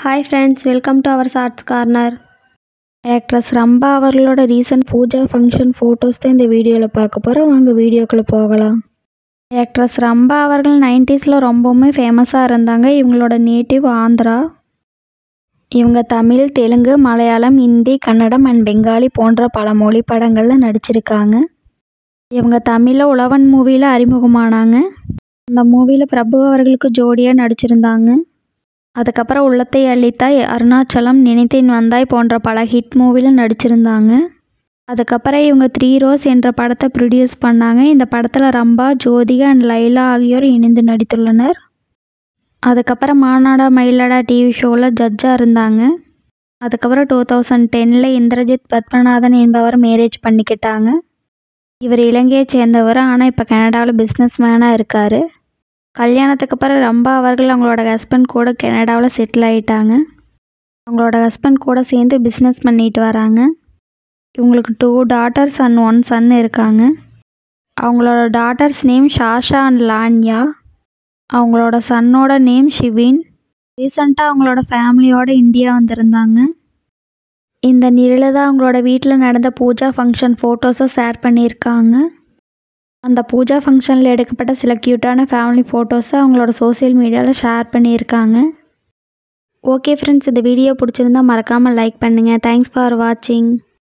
hi friends welcome to our shorts corner actress Rambha அவர்களோட recent Pooja function photos தான் இந்த வீடியோவில் பார்க்க போகிறோம் வாங்க வீடியோக்குள்ளே போகலாம் ஆக்ட்ரஸ் ரம்பா அவர்கள் நைன்டிஸில் ரொம்பவுமே ஃபேமஸாக இருந்தாங்க இவங்களோட நேட்டிவ் ஆந்திரா இவங்க தமிழ் தெலுங்கு மலையாளம் ஹிந்தி கன்னடம் அண்ட் பெங்காலி போன்ற பல மொழி படங்களில் நடிச்சிருக்காங்க இவங்க தமிழில் உழவன் மூவியில் அறிமுகமானாங்க அந்த மூவியில் பிரபு அவர்களுக்கு ஜோடியாக நடிச்சிருந்தாங்க அதுக்கப்புறம் உள்ளத்தை அள்ளித்தாய் அருணாச்சலம் நினைத்தேன் வந்தாய் போன்ற பல ஹிட் மூவியில் நடிச்சிருந்தாங்க அதுக்கப்புறம் இவங்க த்ரீ ரோஸ் என்ற படத்தை ப்ரொடியூஸ் பண்ணாங்க இந்த படத்தில் ரம்பா ஜோதிகா அண்ட் லைலா ஆகியோர் இணைந்து நடித்துள்ளனர் அதுக்கப்புறம் மானாடா மயிலடா டிவி ஷோவில் ஜட்ஜாக இருந்தாங்க அதுக்கப்புறம் டூ தௌசண்ட் டென்னில் இந்திரஜித் பத்மநாதன் என்பவர் மேரேஜ் பண்ணிக்கிட்டாங்க இவர் இலங்கையை சேர்ந்தவர் ஆனால் இப்போ கனடாவில் பிஸ்னஸ் மேனாக இருக்கார் கல்யாணத்துக்கு அப்புறம் ரம்பா அவர்கள் அவங்களோட ஹஸ்பண்ட் கூட கனடாவில் செட்டில் ஆகிட்டாங்க அவங்களோட ஹஸ்பண்ட் கூட சேர்ந்து பிஸ்னஸ் பண்ணிட்டு வராங்க இவங்களுக்கு two daughters and one son இருக்காங்க அவங்களோட daughters name Sasha and Lanya அவங்களோட சன்னோட நேம் ஷிவின் ரீசண்டாக அவங்களோட ஃபேமிலியோட இந்தியா வந்திருந்தாங்க இந்த நிலையில் தான் அவங்களோட வீட்டில் நடந்த பூஜா ஃபங்க்ஷன் ஃபோட்டோஸை ஷேர் பண்ணியிருக்காங்க அந்த பூஜா ஃபங்க்ஷனில் எடுக்கப்பட்ட சில க்யூட்டான ஃபேமிலி ஃபோட்டோஸை அவங்களோட சோஷியல் மீடியாவில் ஷேர் பண்ணியிருக்காங்க ஓகே ஃப்ரெண்ட்ஸ் இந்த வீடியோ பிடிச்சிருந்தா மறக்காமல் லைக் பண்ணுங்கள் தேங்க்ஸ் ஃபார் வாட்சிங்